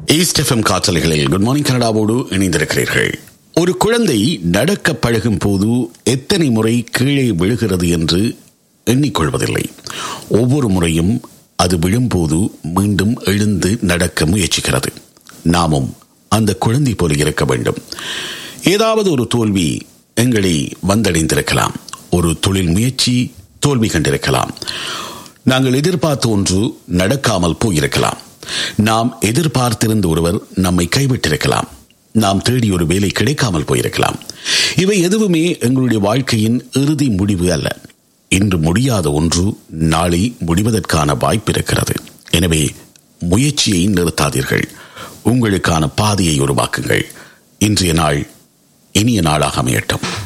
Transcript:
east FM காற்றலைகளில் good morning கனடாவோடு இணைந்திருக்கிறீர்கள் ஒரு குழந்தை நடக்க பழகும் போது எத்தனை முறை கீழே விழுகிறது என்று எண்ணிக்கொள்வதில்லை ஒவ்வொரு முறையும் அது விழும்போது மீண்டும் எழுந்து நடக்க முயற்சிக்கிறது நாமும் அந்த குழந்தை போல இருக்க வேண்டும் ஏதாவது ஒரு தோல்வி எங்களை வந்தடைந்திருக்கலாம் ஒரு தொழில் முயற்சி தோல்வி கண்டிருக்கலாம் நாங்கள் எதிர்பார்த்த ஒன்று நடக்காமல் போயிருக்கலாம் நாம் எதிர்பார்த்திருந்த ஒருவர் நம்மை கைவிட்டிருக்கலாம் நாம் தேடி ஒரு வேலை கிடைக்காமல் போயிருக்கலாம் இவை எதுவுமே எங்களுடைய வாழ்க்கையின் இறுதி முடிவு அல்ல இன்று முடியாத ஒன்று நாளை முடிவதற்கான வாய்ப்பு இருக்கிறது எனவே முயற்சியை நிறுத்தாதீர்கள் உங்களுக்கான பாதையை உருவாக்குங்கள் இன்றைய நாள் இனிய நாளாக அமையட்டும்